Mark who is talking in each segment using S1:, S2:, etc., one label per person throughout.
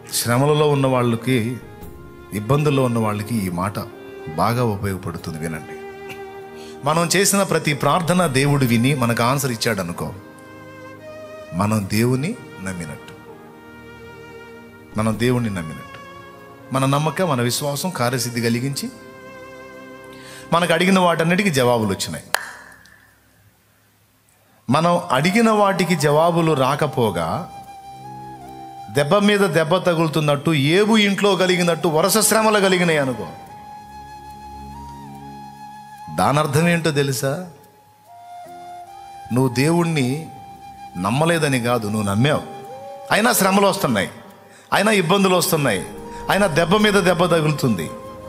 S1: శ్రమలలో ఉన్న వాళ్ళకి ఇబ్బందుల్లో ఉన్న వాళ్ళకి ఈ మాట బాగా ఉపయోగపడుతుంది వినండి మనం చేసిన ప్రతి ప్రార్థన దేవుడు విని మనకు ఆన్సర్ ఇచ్చాడు అనుకో మనం దేవుని నమ్మినట్టు మనం దేవుణ్ణి నమ్మినట్టు మన నమ్మకం మన విశ్వాసం కార్యసిద్ధి కలిగించి మనకు అడిగిన వాటన్నిటికీ జవాబులు వచ్చినాయి మనం అడిగిన వాటికి జవాబులు రాకపోగా దెబ్బ మీద దెబ్బ తగులుతున్నట్టు ఏబు ఇంట్లో కలిగినట్టు వరుస శ్రమలు కలిగినాయి అనుకో దాని అర్థం ఏంటో తెలుసా నువ్వు దేవుణ్ణి నమ్మలేదని కాదు నువ్వు నమ్మావు అయినా శ్రమలు వస్తున్నాయి అయినా ఇబ్బందులు వస్తున్నాయి అయినా దెబ్బ మీద దెబ్బ తగులుతుంది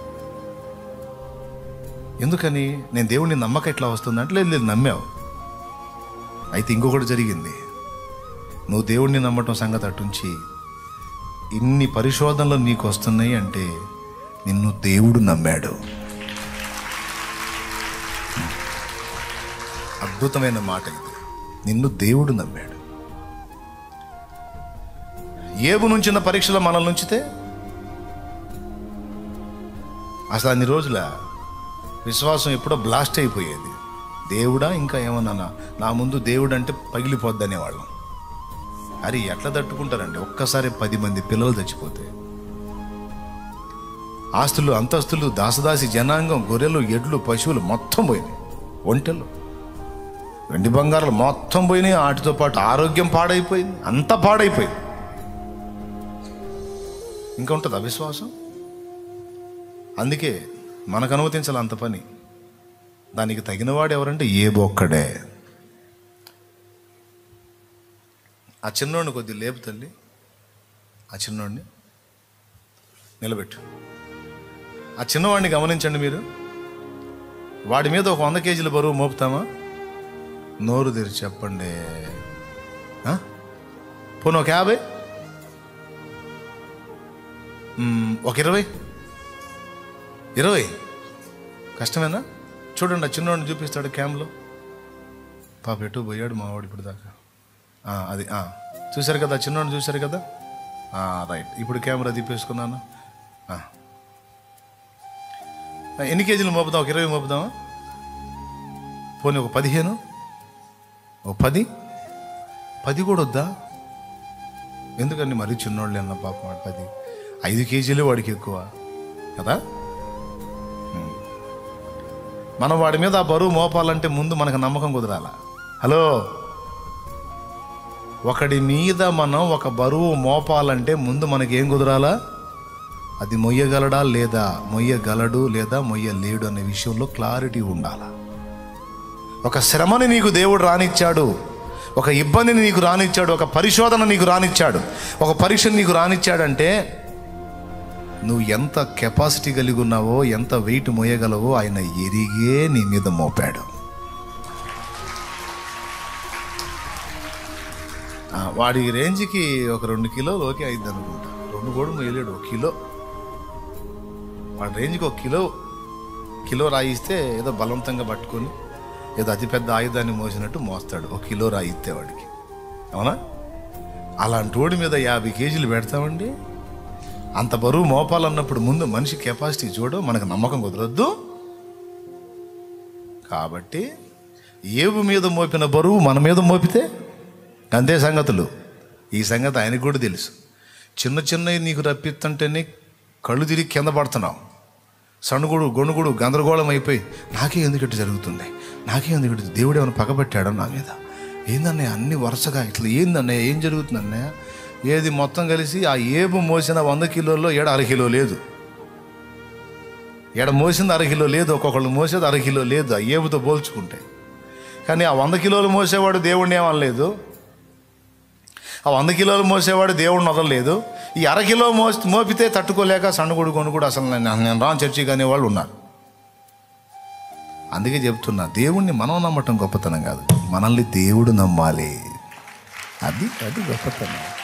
S1: ఎందుకని నేను దేవుణ్ణి నమ్మక ఇట్లా వస్తుందంటే లేదు లేదు నమ్మావు అయితే ఇంకొకటి జరిగింది నువ్వు దేవుణ్ణి నమ్మటం సంగతి అటుంచి ఇన్ని పరిశోధనలు నీకు వస్తున్నాయి అంటే నిన్ను దేవుడు నమ్మాడు అద్భుతమైన మాట ఇది నిన్ను దేవుడు నమ్మాడు ఏబు నుంచిన పరీక్షలో మనల్ని ఉంచితే అసలు అన్ని రోజుల విశ్వాసం ఎప్పుడో బ్లాస్ట్ అయిపోయేది దేవుడా ఇంకా ఏమన్నా నా ముందు దేవుడు అంటే పగిలిపోద్ది అనేవాళ్ళం అరే ఎట్లా తట్టుకుంటారండి ఒక్కసారి పది మంది పిల్లలు చచ్చిపోతే ఆస్తులు అంతస్తులు దాసదాసి జనాంగం గొర్రెలు ఎడ్లు పశువులు మొత్తం పోయినాయి ఒంటెలు వెండి బంగారాలు మొత్తం పోయినాయి వాటితో పాటు ఆరోగ్యం పాడైపోయింది అంతా పాడైపోయింది ఇంకా ఉంటుంది అవిశ్వాసం అందుకే మనకు అనుమతించాలి అంత పని దానికి తగినవాడు ఎవరంటే ఏ బొక్కడే ఆ చిన్నోడిని కొద్ది లేపు తల్లి ఆ చిన్నోడిని నిలబెట్టు ఆ చిన్నవాడిని గమనించండి మీరు వాడి మీద ఒక వంద కేజీల బరువు మోపుతామా నోరు తెరిచి చెప్పండి ఆ? పోనీ ఒక యాభై మ్మ్, ఒక ఇరవై ఇరవై కష్టమేనా చూడండి ఆ చిన్నోడిని చూపిస్తాడు క్యామ్లో పాప ఎటు పోయాడు మావాడు ఇప్పుడు దాకా ఆ, అది ఆ. చూశారు కదా ఆ చిన్నోడిని చూశారు కదా ఆ, రైట్ ఇప్పుడు కెమెరా తిప్పేసుకున్నాను ఆ. ఎన్ని కేజీలు మోపుదాం ఒక ఇరవై మోపుదామా పోనీ ఒక పదిహేను ఒక పది పది కూడా వద్దా ఎందుకండి మరీ చిన్నోళ్ళు అన్న పాపం వాడు పది ఐదు కేజీలు వాడికి ఎక్కువ కదా ఉమ్. మనం వాడి మీద ఆ బరువు మోపాలంటే ముందు మనకు నమ్మకం కుదరాల హలో ఒకడి మీద మనం ఒక బరువు మోపాలంటే ముందు మనకి ఏం కుదరాలా అది మొయ్యగలడా లేదా మొయ్యగలడు లేదా మొయ్యలేడు అనే విషయంలో క్లారిటీ ఉండాలా ఒక శ్రమని నీకు దేవుడు రానిచ్చాడు ఒక ఇబ్బందిని నీకు రానిచ్చాడు ఒక పరిశోధన నీకు రానిచ్చాడు ఒక పరీక్ష నీకు రానిచ్చాడంటే నువ్వు ఎంత కెపాసిటీ కలిగి ఉన్నావో ఎంత వెయిట్ మోయగలవో ఆయన ఎరిగే నీ మీద మోపాడు ఆ, వాడి రేంజ్కి ఒక రెండు కిలోలు ఓకే అయింది అనుకుంటా రెండు కూడా మోయలేడు ఒక కిలో వాడి రేంజ్కి ఒక కిలో కిలో రాయిస్తే ఏదో బలవంతంగా పట్టుకొని ఏదో అతిపెద్ద ఆయుధాన్ని మోసినట్టు మోస్తాడు ఒక కిలో రాయిస్తే వాడికి అవునా అలాంటి వాడి మీద యాభై కేజీలు పెడతామండి అంత బరువు మోపాలన్నప్పుడు ముందు మనిషి కెపాసిటీ చూడు మనకు నమ్మకం కుదరొద్దు కాబట్టి ఏవు మీద మోపిన బరువు మన మీద మోపితే అంతే సంగతులు ఈ సంగతి ఆయనకు కూడా తెలుసు చిన్న చిన్నవి నీకు రప్పిస్తుంటేనే కళ్ళు తిరిగి కింద పడుతున్నావు సణుగుడు గొణుగుడు గందరగోళం అయిపోయి నాకే ఎందుకు ఇట్లా జరుగుతుంది నాకే ఎందుకు ఇట్లా దేవుడు ఏమైనా పగబట్టాడు నా మీద ఏందన్నయ్య అన్ని వరుసగా ఇట్లా ఏందన్నయ్య ఏం జరుగుతుంది అన్నయ్య ఏది మొత్తం కలిసి ఆ ఏబు మోసిన వంద కిలోల్లో ఏడ అర కిలో లేదు ఎడ మోసింది అర కిలో లేదు ఒక్కొక్కళ్ళు మోసేది అర కిలో లేదు ఆ ఏబుతో పోల్చుకుంటే కానీ ఆ వంద కిలోలు మోసేవాడు దేవుడిని ఏమనలేదు ఆ వంద కిలోలు మోసేవాడు దేవుడిని వదలలేదు ఈ అర కిలో మో మోపితే తట్టుకోలేక సన్నగుడు కొనుగుడు అసలు నేను నేను రాను చర్చికి అనే వాళ్ళు ఉన్నారు అందుకే చెప్తున్నా దేవుణ్ణి మనం నమ్మటం గొప్పతనం కాదు మనల్ని దేవుడు నమ్మాలి అది అది గొప్పతనం